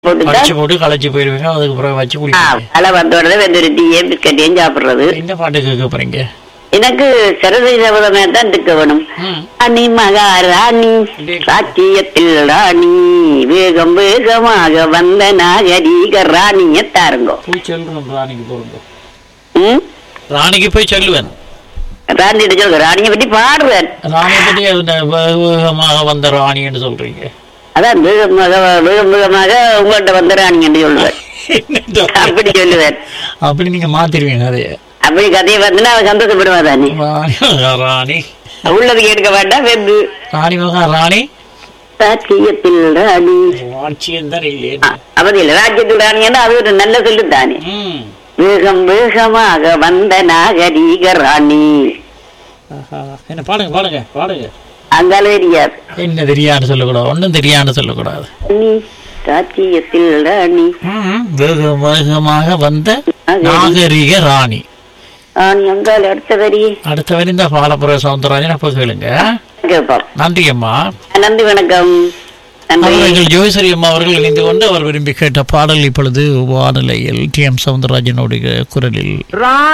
போட்டுதான் அடிச்சு போட்டு களைச்சு போயிருவீங்க அதுக்கு பிறகு வச்சு ஆ, குடிப்பீங்க அலை வந்த உடனே வெந்த ஒரு டீயும் பிஸ்கட்டையும் சாப்பிடுறது என்ன பாட்டு கேட்க போறீங்க எனக்கு சரதை சபதமே தான் இருக்க வேணும் ம். ராணி மகாராணி சாக்கியத்தில் ராணி வேகம் வேகமாக வந்த நாகரீக ராணிய தாருங்கோ போய் சொல்றேன் ராணிக்கு போறோம் ம் ராணிக்கு போய் சொல்லுவேன் ராணி சொல்லுங்க ராணியை பற்றி பாடுவேன் ராணியை பற்றி அந்த வே- வேகமாக வந்த ராணின்னு சொல்றீங்க அதான் வேகமாக வேகம் வேகமாக உங்கள்கிட்ட வந்த ராணி என்று சொல்லுவேன் அப்படி சொல்லுவேன் அப்படி நீங்க மாத்திருவீங்க அதைய அப்படி கதையை வந்துன்னா அவன் சந்தோஷப்படுவா தானே ராணி ராணி உள்ளது கேட்க வேண்டாம் வெந்து ராணி மகா ராணி சாக்கியத்தில் ராணி ஆட்சியம் தான் இல்லையே அவதி இல்லை ராஜ்யத்தில் ராணி என்ன அது ஒரு நல்ல சொல்லு தானே ம். வேகம் வேகமாக வந்த நாகரீக ராணி ஆஹா. என்ன பாடுங்க பாடுங்க பாடுங்க அங்கால தெரியாது என்ன தெரியான்னு சொல்லக்கூடாது ஒன்றும் தெரியான்னு சொல்லக்கூடாது நீ சாட்சியத்தில் ராணி ம். வேக வேகமாக வந்த நாகரிக ராணி ராணி அங்கால அடுத்த வரி அடுத்த வரை இந்த பாலப்புற சவுந்தரராஜன் அப்போ கேளுங்க கேட்போம் நன்றி அம்மா நன்றி வணக்கம் நன்றி அவர்கள் ஜோதிசரி அம்மா அவர்கள் இணைந்து கொண்டு அவர் விரும்பி கேட்ட பாடல் இப்பொழுது வானிலையில் டி எம் சவுந்தரராஜனுடைய குரலில்